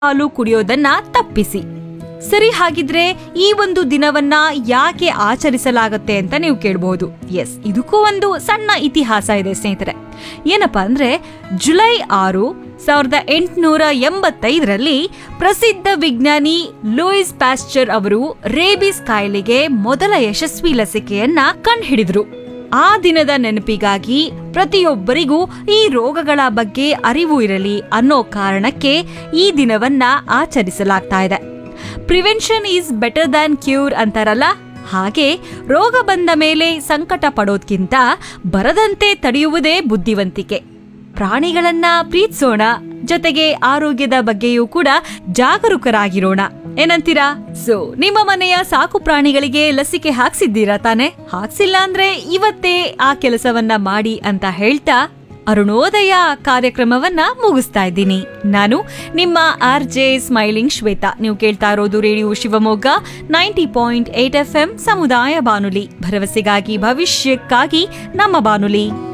ಹಾಲು ಕುಡಿಯೋದನ್ನ ತಪ್ಪಿಸಿ ಸರಿ ಹಾಗಿದ್ರೆ ಈ ಒಂದು ದಿನವನ್ನ ಯಾಕೆ ಆಚರಿಸಲಾಗುತ್ತೆ ಅಂತ ನೀವು ಕೇಳಬಹುದು ಎಸ್ ಇದಕ್ಕೂ ಒಂದು ಸಣ್ಣ ಇತಿಹಾಸ ಇದೆ ಸ್ನೇಹಿತರೆ ಏನಪ್ಪಾ ಅಂದ್ರೆ ಜುಲೈ ಆರು ಸಾವಿರದ ಎಂಟುನೂರ ಎಂಬತ್ತೈದರಲ್ಲಿ ಪ್ರಸಿದ್ಧ ವಿಜ್ಞಾನಿ ಲೂಯಿಸ್ ಪ್ಯಾಸ್ಚರ್ ಅವರು ರೇಬಿಸ್ ಕಾಯಿಲೆಗೆ ಮೊದಲ ಯಶಸ್ವಿ ಲಸಿಕೆಯನ್ನ ಕಂಡುಹಿಡಿದ್ರು ಆ ದಿನದ ನೆನಪಿಗಾಗಿ ಪ್ರತಿಯೊಬ್ಬರಿಗೂ ಈ ರೋಗಗಳ ಬಗ್ಗೆ ಅರಿವು ಇರಲಿ ಅನ್ನೋ ಕಾರಣಕ್ಕೆ ಈ ದಿನವನ್ನ ಆಚರಿಸಲಾಗ್ತಾ ಇದೆ prevention is better than cure ಅಂತಾರಲ್ಲ ಹಾಗೆ ರೋಗ ಬಂದ ಮೇಲೆ ಸಂಕಟ ಪಡೋದ್ಕಿಂತ ಬರದಂತೆ ತಡೆಯುವುದೇ ಬುದ್ಧಿವಂತಿಕೆ ಪ್ರಾಣಿಗಳನ್ನ ಪ್ರೀತಿಸೋಣ ಜೊತೆಗೆ ಆರೋಗ್ಯದ ಬಗ್ಗೆಯೂ ಕೂಡ ಜಾಗರೂಕರಾಗಿರೋಣ ಏನಂತೀರಾ ಸೊ ನಿಮ್ಮ ಮನೆಯ ಸಾಕು ಪ್ರಾಣಿಗಳಿಗೆ ಲಸಿಕೆ ಹಾಕ್ಸಿದ್ದೀರಾ ತಾನೆ ಹಾಕ್ಸಿಲ್ಲ ಅಂದ್ರೆ ಇವತ್ತೇ ಆ ಕೆಲಸವನ್ನ ಮಾಡಿ ಅಂತ ಹೇಳ್ತಾ ಅರುಣೋದಯ ಕಾರ್ಯಕ್ರಮವನ್ನ ಮುಗಿಸ್ತಾ ಇದ್ದೀನಿ ನಾನು ನಿಮ್ಮ ಆರ್ ಜೆ ಸ್ಮೈಲಿಂಗ್ ಶ್ವೇತಾ ನೀವು ಕೇಳ್ತಾ ಇರೋದು radio Shivamogga ninety point eight F M ಸಮುದಾಯ ಬಾನುಲಿ ಭರವಸೆಗಾಗಿ ಭವಿಷ್ಯಕ್ಕಾಗಿ ನಮ್ಮ ಬಾನುಲಿ